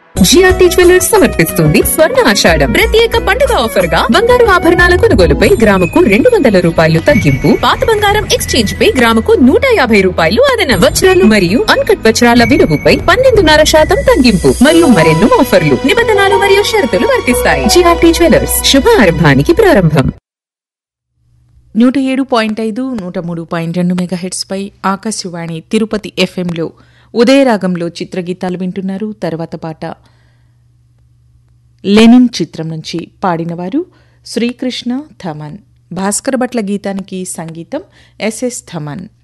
GRT jewellers సమర్పిస్తుంది స్వర్ణ ఆషాఢం ప్రత్యేక పండుగ ఆఫర్ గా బంగారు ఆభరణాల కొనుగోలుపై గ్రాముకు రెండు వందల రూపాయలు తగ్గింపు పాత బంగారం ఎక్స్చేంజ్ పై గ్రాముకు నూట యాభై రూపాయలు అదనం వజ్రాలు మరియు అన్కట్ వజ్రాల విలువపై పన్నెండున్నర శాతం తగ్గింపు మరియు మరెన్నో ఆఫర్లు నిబంధనలు మరియు షరతులు వర్తిస్తాయి జిఆర్టీ జ్యువెలర్స్ శుభారంభానికి ప్రారంభం నూట ఏడు పాయింట్ ఐదు నూట మూడు పాయింట్ రెండు మెగాహెట్స్పై ఆకాశవాణి తిరుపతి ఎఫ్ఎంలో ఉదయరాగంలో చిత్రగీతాలు వింటున్నారు తర్వాత పాట లెనిన్ చిత్రం నుంచి పాడినవారు శ్రీకృష్ణ థమన్ భాస్కర్ భట్ల గీతానికి సంగీతం ఎస్ఎస్ థమన్